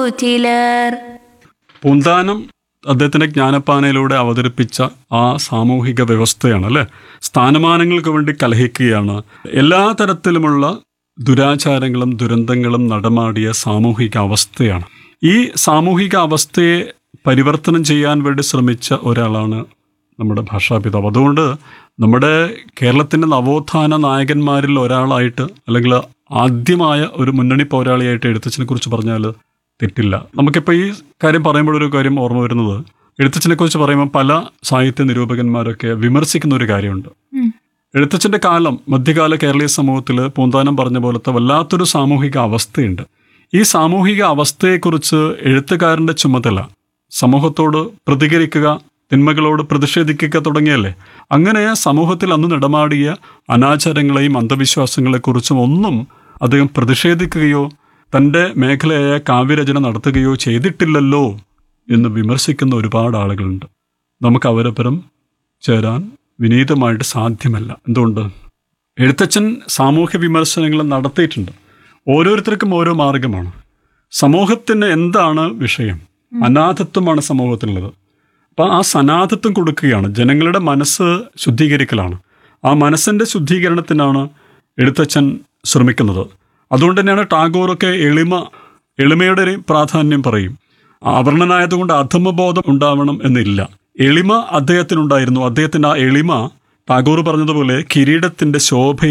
ചിലർ പൂന്താനം അദ്ദേഹത്തിന്റെ ജ്ഞാനപ്പാനയിലൂടെ അവതരിപ്പിച്ച ആ സാമൂഹിക വ്യവസ്ഥയാണ് അല്ലെ സ്ഥാനമാനങ്ങൾക്ക് വേണ്ടി കലഹിക്കുകയാണ് എല്ലാ തരത്തിലുമുള്ള ദുരാചാരങ്ങളും ദുരന്തങ്ങളും നടമാടിയ സാമൂഹിക അവസ്ഥയാണ് ഈ സാമൂഹിക അവസ്ഥയെ പരിവർത്തനം ചെയ്യാൻ വേണ്ടി ശ്രമിച്ച ഒരാളാണ് നമ്മുടെ ഭാഷാപിതാവ് അതുകൊണ്ട് നമ്മുടെ കേരളത്തിൻ്റെ നവോത്ഥാന നായകന്മാരിൽ ഒരാളായിട്ട് അല്ലെങ്കിൽ ആദ്യമായ ഒരു മുന്നണി പോരാളിയായിട്ട് എഴുത്തച്ഛനെ കുറിച്ച് പറഞ്ഞാൽ തെറ്റില്ല നമുക്കിപ്പോൾ ഈ കാര്യം പറയുമ്പോൾ ഒരു കാര്യം ഓർമ്മ വരുന്നത് എഴുത്തച്ഛനെ കുറിച്ച് പറയുമ്പോൾ പല സാഹിത്യ നിരൂപകന്മാരൊക്കെ വിമർശിക്കുന്ന ഒരു കാര്യമുണ്ട് എഴുത്തച്ഛൻ്റെ കാലം മധ്യകാല കേരളീയ സമൂഹത്തിൽ പൂന്താനം പറഞ്ഞ പോലത്തെ വല്ലാത്തൊരു സാമൂഹിക അവസ്ഥയുണ്ട് ഈ സാമൂഹിക അവസ്ഥയെക്കുറിച്ച് എഴുത്തുകാരൻ്റെ ചുമതല സമൂഹത്തോട് പ്രതികരിക്കുക തിന്മകളോട് പ്രതിഷേധിക്കുക തുടങ്ങിയല്ലേ അങ്ങനെ സമൂഹത്തിൽ അന്ന് നടമാടിയ അനാചാരങ്ങളെയും അന്ധവിശ്വാസങ്ങളെക്കുറിച്ചും ഒന്നും അദ്ദേഹം പ്രതിഷേധിക്കുകയോ തൻ്റെ മേഖലയായ കാവ്യരചന നടത്തുകയോ ചെയ്തിട്ടില്ലല്ലോ എന്ന് വിമർശിക്കുന്ന ഒരുപാട് ആളുകളുണ്ട് നമുക്ക് അവരപ്പുറം ചേരാൻ വിനീതമായിട്ട് സാധ്യമല്ല എന്തുകൊണ്ട് എഴുത്തച്ഛൻ സാമൂഹ്യ വിമർശനങ്ങൾ നടത്തിയിട്ടുണ്ട് ഓരോരുത്തർക്കും ഓരോ മാർഗമാണ് സമൂഹത്തിന് എന്താണ് വിഷയം അനാഥത്വമാണ് സമൂഹത്തിലുള്ളത് അപ്പം ആ സനാഥത്വം കൊടുക്കുകയാണ് ജനങ്ങളുടെ മനസ്സ് ശുദ്ധീകരിക്കലാണ് ആ മനസ്സിൻ്റെ ശുദ്ധീകരണത്തിനാണ് എഴുത്തച്ഛൻ ശ്രമിക്കുന്നത് അതുകൊണ്ട് തന്നെയാണ് ടാഗോറൊക്കെ എളിമ എളിമയുടെ ഒരു പ്രാധാന്യം പറയും അവർണനായതുകൊണ്ട് അധമബോധം ഉണ്ടാവണം എന്നില്ല എളിമ അദ്ദേഹത്തിനുണ്ടായിരുന്നു അദ്ദേഹത്തിൻ്റെ ആ എളിമ ടാഗോർ പറഞ്ഞതുപോലെ കിരീടത്തിൻ്റെ ശോഭ